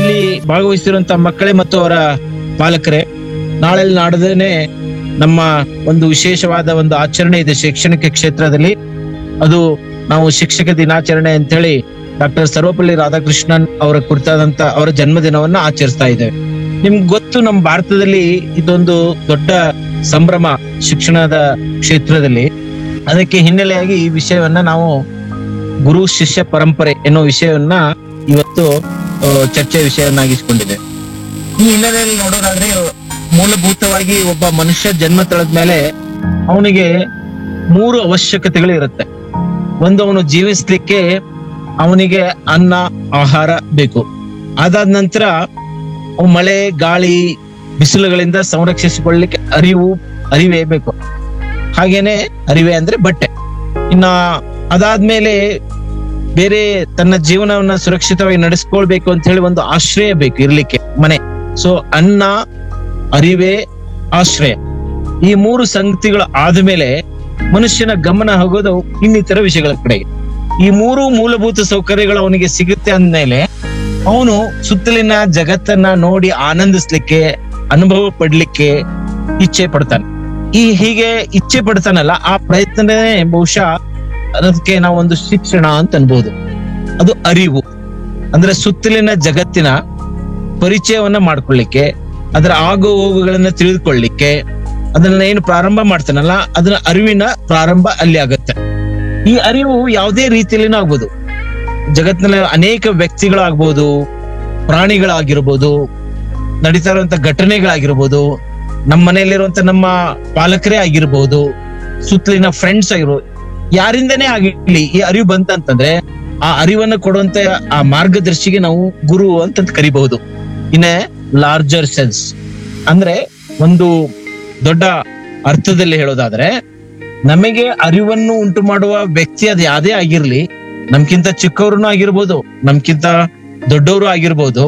ಇಲ್ಲಿ ಭಾಗವಹಿಸಿರುವಂತಹ ಮಕ್ಕಳೇ ಮತ್ತು ಅವರ ಪಾಲಕರೇ ನಾಳೆ ನಾಡದೇನೆ ನಮ್ಮ ಒಂದು ವಿಶೇಷವಾದ ಒಂದು ಆಚರಣೆ ಇದೆ ಶೈಕ್ಷಣಿಕ ಕ್ಷೇತ್ರದಲ್ಲಿ ಅದು ನಾವು ಶಿಕ್ಷಕ ದಿನಾಚರಣೆ ಅಂತೇಳಿ ಡಾಕ್ಟರ್ ಸರ್ವಪಲ್ಲಿ ರಾಧಾಕೃಷ್ಣನ್ ಅವರ ಕುರಿತಾದಂತ ಅವರ ಜನ್ಮದಿನವನ್ನ ಆಚರಿಸ್ತಾ ಇದ್ದೇವೆ ನಿಮ್ಗೆ ಗೊತ್ತು ನಮ್ಮ ಭಾರತದಲ್ಲಿ ಇದೊಂದು ದೊಡ್ಡ ಸಂಭ್ರಮ ಶಿಕ್ಷಣದ ಕ್ಷೇತ್ರದಲ್ಲಿ ಅದಕ್ಕೆ ಹಿನ್ನೆಲೆಯಾಗಿ ಈ ವಿಷಯವನ್ನ ನಾವು ಗುರು ಶಿಷ್ಯ ಪರಂಪರೆ ಎನ್ನುವ ವಿಷಯವನ್ನ ಇವತ್ತು ಆ, ಚರ್ಚೆ ವಿಷಯವನ್ನಾಗಿಸಿಕೊಂಡಿದೆ ಈ ಹಿನ್ನೆಲೆಯಲ್ಲಿ ನೋಡೋದಾದ್ರೆ ಮೂಲಭೂತವಾಗಿ ಒಬ್ಬ ಮನುಷ್ಯ ಜನ್ಮ ತಳೆದ ಮೇಲೆ ಅವನಿಗೆ ಮೂರು ಅವಶ್ಯಕತೆಗಳು ಇರುತ್ತೆ ಒಂದು ಅವನು ಜೀವಿಸ್ಲಿಕ್ಕೆ ಅವನಿಗೆ ಅನ್ನ ಆಹಾರ ಬೇಕು ಅದಾದ ನಂತರ ಅವ್ ಮಳೆ ಗಾಳಿ ಬಿಸಿಲುಗಳಿಂದ ಸಂರಕ್ಷಿಸಿಕೊಳ್ಳಲಿಕ್ಕೆ ಅರಿವು ಅರಿವೇ ಬೇಕು ಹಾಗೇನೆ ಅರಿವೆ ಅಂದ್ರೆ ಬಟ್ಟೆ ಇನ್ನ ಅದಾದ್ಮೇಲೆ ಬೇರೆ ತನ್ನ ಜೀವನವನ್ನ ಸುರಕ್ಷಿತವಾಗಿ ನಡೆಸ್ಕೊಳ್ಬೇಕು ಅಂತ ಹೇಳಿ ಒಂದು ಆಶ್ರಯ ಬೇಕು ಇರ್ಲಿಕ್ಕೆ ಮನೆ ಸೊ ಅನ್ನ ಅರಿವೆ ಆಶ್ರಯ ಈ ಮೂರು ಸಂಗತಿಗಳು ಆದ್ಮೇಲೆ ಮನುಷ್ಯನ ಗಮನ ಹೋಗೋದು ಇನ್ನಿತರ ವಿಷಯಗಳ ಕಡೆಗೆ ಈ ಮೂರು ಮೂಲಭೂತ ಸೌಕರ್ಯಗಳು ಅವನಿಗೆ ಸಿಗುತ್ತೆ ಅಂದ್ಮೇಲೆ ಅವನು ಸುತ್ತಲಿನ ಜಗತ್ತನ್ನ ನೋಡಿ ಆನಂದಿಸ್ಲಿಕ್ಕೆ ಅನುಭವ ಪಡ್ಲಿಕ್ಕೆ ಇಚ್ಛೆ ಪಡ್ತಾನೆ ಈ ಹೀಗೆ ಇಚ್ಛೆ ಪಡ್ತಾನಲ್ಲ ಆ ಪ್ರಯತ್ನನೇ ಬಹುಶಃ ಅದಕ್ಕೆ ನಾವು ಒಂದು ಶಿಕ್ಷಣ ಅಂತ ಅನ್ಬೋದು ಅದು ಅರಿವು ಅಂದ್ರೆ ಸುತ್ತಲಿನ ಜಗತ್ತಿನ ಪರಿಚಯವನ್ನ ಮಾಡ್ಕೊಳ್ಳಿಕ್ಕೆ ಅದರ ಆಗು ಹೋಗುಗಳನ್ನ ತಿಳಿದುಕೊಳ್ಳಿಕ್ಕೆ ಅದನ್ನ ಏನು ಪ್ರಾರಂಭ ಮಾಡ್ತಾನಲ್ಲ ಅದರ ಅರಿವಿನ ಪ್ರಾರಂಭ ಅಲ್ಲಿ ಆಗತ್ತೆ ಈ ಅರಿವು ಯಾವುದೇ ರೀತಿಯಲ್ಲಿನೂ ಆಗ್ಬೋದು ಜಗತ್ತಿನಲ್ಲಿ ಅನೇಕ ವ್ಯಕ್ತಿಗಳಾಗ್ಬೋದು ಪ್ರಾಣಿಗಳಾಗಿರ್ಬೋದು ನಡೀತಾ ಇರುವಂತ ಘಟನೆಗಳಾಗಿರ್ಬೋದು ನಮ್ಮ ಮನೆಯಲ್ಲಿರುವಂತ ನಮ್ಮ ಪಾಲಕರೇ ಆಗಿರ್ಬೋದು ಸುತ್ತಲಿನ ಫ್ರೆಂಡ್ಸ್ ಆಗಿರ್ಬೋದು ಯಾರಿಂದನೇ ಆಗಿರ್ಲಿ ಈ ಅರಿವು ಬಂತಂತಂದ್ರೆ ಆ ಅರಿವನ್ನ ಕೊಡುವಂತ ಆ ಮಾರ್ಗದರ್ಶಿಗೆ ನಾವು ಗುರು ಅಂತ ಕರಿಬಹುದು ಇನ್ ಲಾರ್ಜರ್ ಸೆನ್ಸ್ ಅಂದ್ರೆ ಒಂದು ದೊಡ್ಡ ಅರ್ಥದಲ್ಲಿ ಹೇಳೋದಾದ್ರೆ ನಮಗೆ ಅರಿವನ್ನು ಉಂಟು ಮಾಡುವ ವ್ಯಕ್ತಿ ಅದು ಯಾವ್ದೇ ಆಗಿರ್ಲಿ ನಮ್ಕಿಂತ ಚಿಕ್ಕವ್ರು ಆಗಿರ್ಬೋದು ನಮ್ಕಿಂತ ದೊಡ್ಡವರು ಆಗಿರ್ಬೋದು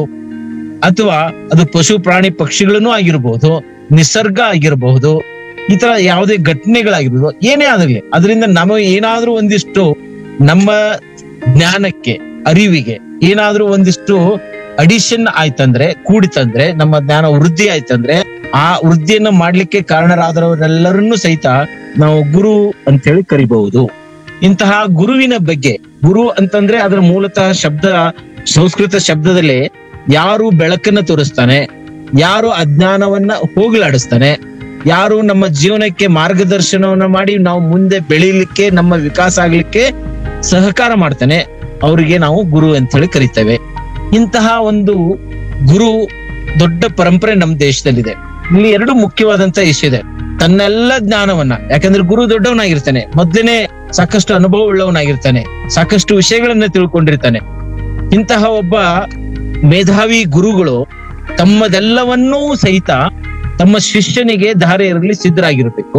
ಅಥವಾ ಅದು ಪಶು ಪ್ರಾಣಿ ಪಕ್ಷಿಗಳನ್ನು ಆಗಿರ್ಬೋದು ನಿಸರ್ಗ ಆಗಿರಬಹುದು ಈ ತರ ಯಾವುದೇ ಘಟನೆಗಳಾಗಿರ್ಬೋದು ಏನೇ ಆಗಲಿ ಅದರಿಂದ ನಮಗೆ ಏನಾದ್ರೂ ಒಂದಿಷ್ಟು ನಮ್ಮ ಜ್ಞಾನಕ್ಕೆ ಅರಿವಿಗೆ ಏನಾದ್ರೂ ಒಂದಿಷ್ಟು ಅಡಿಷನ್ ಆಯ್ತಂದ್ರೆ ಕೂಡಿತಂದ್ರೆ ನಮ್ಮ ಜ್ಞಾನ ವೃದ್ಧಿ ಆಯ್ತಂದ್ರೆ ಆ ವೃದ್ಧಿಯನ್ನ ಮಾಡ್ಲಿಕ್ಕೆ ಕಾರಣರಾದವರೆಲ್ಲರನ್ನೂ ಸಹಿತ ನಾವು ಗುರು ಅಂತ ಹೇಳಿ ಕರಿಬಹುದು ಇಂತಹ ಗುರುವಿನ ಬಗ್ಗೆ ಗುರು ಅಂತಂದ್ರೆ ಅದರ ಮೂಲತಃ ಶಬ್ದ ಸಂಸ್ಕೃತ ಶಬ್ದದಲ್ಲಿ ಯಾರು ಬೆಳಕನ್ನ ತೋರಿಸ್ತಾನೆ ಯಾರು ಅಜ್ಞಾನವನ್ನ ಹೋಗಲಾಡಿಸ್ತಾನೆ ಯಾರು ನಮ್ಮ ಜೀವನಕ್ಕೆ ಮಾರ್ಗದರ್ಶನವನ್ನ ಮಾಡಿ ನಾವು ಮುಂದೆ ಬೆಳೀಲಿಕ್ಕೆ ನಮ್ಮ ವಿಕಾಸ ಆಗ್ಲಿಕ್ಕೆ ಸಹಕಾರ ಮಾಡ್ತಾನೆ ಅವರಿಗೆ ನಾವು ಗುರು ಅಂತ ಹೇಳಿ ಕರಿತೇವೆ ಇಂತಹ ಒಂದು ಗುರು ದೊಡ್ಡ ಪರಂಪರೆ ನಮ್ಮ ದೇಶದಲ್ಲಿದೆ ಇಲ್ಲಿ ಎರಡು ಮುಖ್ಯವಾದಂತ ಇಶ್ಯೂ ಇದೆ ತನ್ನೆಲ್ಲ ಜ್ಞಾನವನ್ನ ಯಾಕಂದ್ರೆ ಗುರು ದೊಡ್ಡವನಾಗಿರ್ತಾನೆ ಮೊದ್ಲೇನೆ ಸಾಕಷ್ಟು ಅನುಭವ ಉಳ್ಳವನಾಗಿರ್ತಾನೆ ಸಾಕಷ್ಟು ವಿಷಯಗಳನ್ನ ತಿಳ್ಕೊಂಡಿರ್ತಾನೆ ಇಂತಹ ಒಬ್ಬ ಮೇಧಾವಿ ಗುರುಗಳು ತಮ್ಮದೆಲ್ಲವನ್ನೂ ಸಹಿತ ತಮ್ಮ ಶಿಷ್ಯನಿಗೆ ಧಾರೆ ಇರಲಿ ಸಿದ್ಧರಾಗಿರ್ಬೇಕು